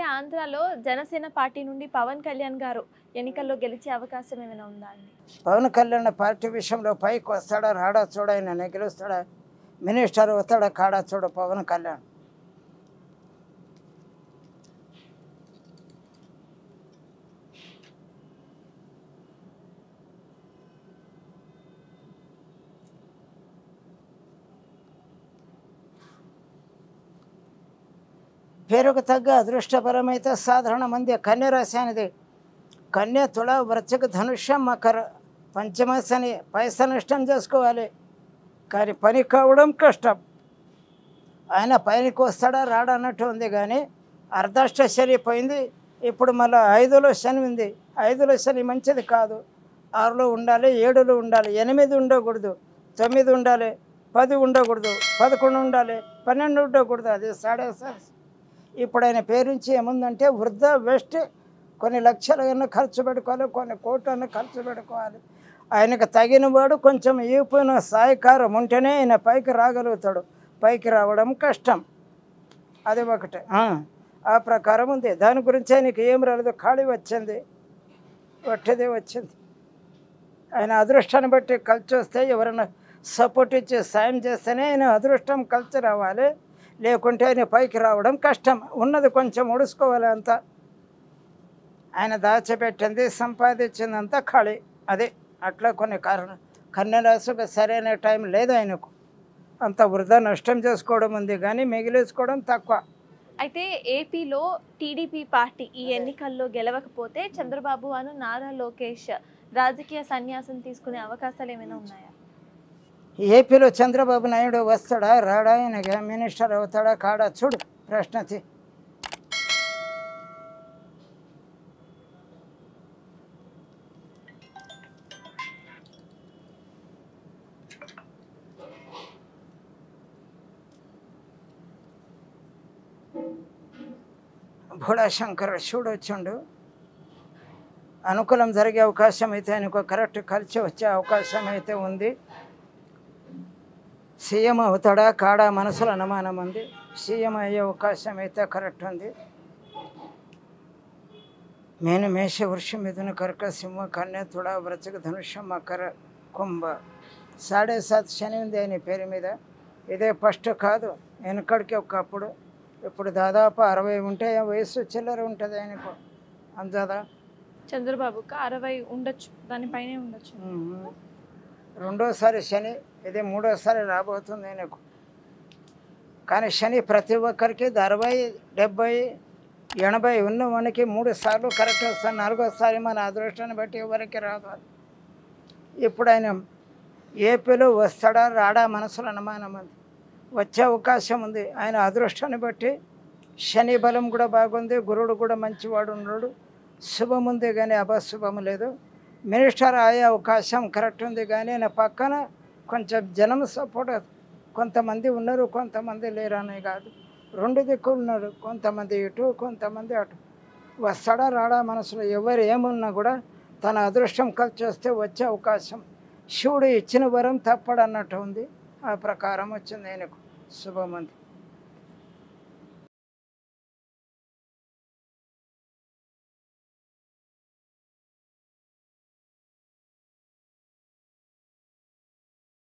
ఆంధ్రాలో జనసేన పార్టీ నుండి పవన్ కళ్యాణ్ గారు ఎన్నికల్లో గెలిచే అవకాశం ఏమైనా ఉందా అండి పవన్ కళ్యాణ్ పార్టీ విషయంలో పైకి వస్తాడా రాడా చూడ ఆయన గెలుస్తాడా మినిస్టర్ వస్తాడా కాడా చూడ పవన్ కళ్యాణ్ పేరుకు తగ్గ అదృష్టపరమైతే సాధారణ మంది కన్య రాశి అనేది కన్య తుల వృశ్చిక ధనుష్యం మకర పంచమశని పైసా నష్టం చేసుకోవాలి కానీ పని కావడం కష్టం ఆయన పైనకి వస్తాడా రాడా అన్నట్టు ఉంది కానీ అర్ధాష్ట శని పోయింది ఇప్పుడు మళ్ళీ ఐదులో శని ఉంది ఐదులో శని మంచిది కాదు ఆరులో ఉండాలి ఏడులో ఉండాలి ఎనిమిది ఉండకూడదు తొమ్మిది ఉండాలి పది ఉండకూడదు పదకొండు ఉండాలి పన్నెండు ఉండకూడదు అది సాడే సార్ ఇప్పుడు ఆయన పేరుంచి ఏముందంటే వృద్ధ వెస్ట్ కొన్ని లక్షలైనా ఖర్చు పెట్టుకోవాలి కొన్ని కోట్లైనా ఖర్చు పెట్టుకోవాలి ఆయనకు తగిన వాడు కొంచెం ఈపున సాయకారం ఉంటేనే ఆయన పైకి రాగలుగుతాడు పైకి రావడం కష్టం అది ఒకటి ఆ, ఆ ప్రకారం ఉంది దాని గురించి ఆయనకి ఏం రాలేదు ఖాళీ వచ్చింది వట్టిదే వచ్చింది ఆయన అదృష్టాన్ని బట్టి కలిసి వస్తే ఎవరైనా సపోర్ట్ ఇచ్చి సాయం చేస్తేనే ఆయన అదృష్టం కలిసి రావాలి లేకుంటే ఆయన పైకి రావడం కష్టం ఉన్నది కొంచెం ఉడుసుకోవాలి అంతా ఆయన దాచిపెట్టింది సంపాదించిందంతా ఖాళీ అదే అట్లా కొన్ని కారణం కన్యరాశికి సరైన టైం లేదు ఆయనకు అంత వృధా నష్టం చేసుకోవడం ఉంది కానీ మిగిలేసుకోవడం తక్కువ అయితే ఏపీలో టీడీపీ పార్టీ ఈ ఎన్నికల్లో గెలవకపోతే చంద్రబాబు అను నారా లోకేష్ రాజకీయ సన్యాసం తీసుకునే అవకాశాలు ఏమైనా ఉన్నాయా ఏపీలో చంద్రబాబు నాయుడు వస్తాడా రాడా ఆయన మినిస్టర్ అవుతాడా కాడా చూడు ప్రశ్నతి భోళాశంకర్ శివుడు వచ్చిండు అనుకూలం జరిగే అవకాశం అయితే ఆయనకు కరెక్ట్ కలిసి వచ్చే అవకాశం అయితే ఉంది సీఎం అవుతాడా కాడా మనసులో అనుమానం ఉంది సీఎం అయ్యే అవకాశం అయితే కరెక్ట్ ఉంది మేను మేష వృషం మిథున కర్క సింహ కన్య తుడ వృచక ధనుషం మకర కుంభ సాడే సాత్ శని ఉంది ఆయన పేరు మీద ఇదే ఫస్ట్ కాదు వెనకడికి ఒకప్పుడు ఇప్పుడు దాదాపు అరవై ఉంటే వయసు చిల్లర ఉంటుంది ఆయనకు అంతదా చంద్రబాబుకి అరవై ఉండొచ్చు దానిపైనే ఉండొచ్చు మ్మ్. రెండోసారి శని ఇది మూడోసారి రాబోతుంది ఆయనకు కానీ శని ప్రతి ఒక్కరికి ఇది అరవై డెబ్బై ఎనభై ఉన్న మనకి మూడు సార్లు కరెక్ట్ వస్తాను నాలుగోసారి మన అదృష్టాన్ని బట్టి ఎవరికి రాదు అది. ఇప్పుడు ఆయన ఏపీలో వస్తాడా రాడా మనసులో అనుమానం ఉంది వచ్చే అవకాశం ఉంది ఆయన అదృష్టాన్ని బట్టి శని బలం కూడా బాగుంది గురుడు కూడా మంచివాడు ఉన్నాడు శుభం ఉంది కానీ అపశుభం లేదు మినిస్టర్ అయ్యే అవకాశం కరెక్ట్ ఉంది కానీ నా పక్కన కొంచెం జనం సపోర్ట్ కొంతమంది ఉన్నారు కొంతమంది లేరు అనే కాదు రెండు దిక్కులు ఉన్నారు కొంతమంది ఇటు కొంతమంది అటు వస్తాడా రాడా మనసులో ఎవరు ఏమున్నా కూడా తన అదృష్టం కలిసి వస్తే వచ్చే అవకాశం శివుడు ఇచ్చిన వరం తప్పడన్నట్టు ఉంది ఆ ప్రకారం వచ్చింది ఆయనకు శుభమంది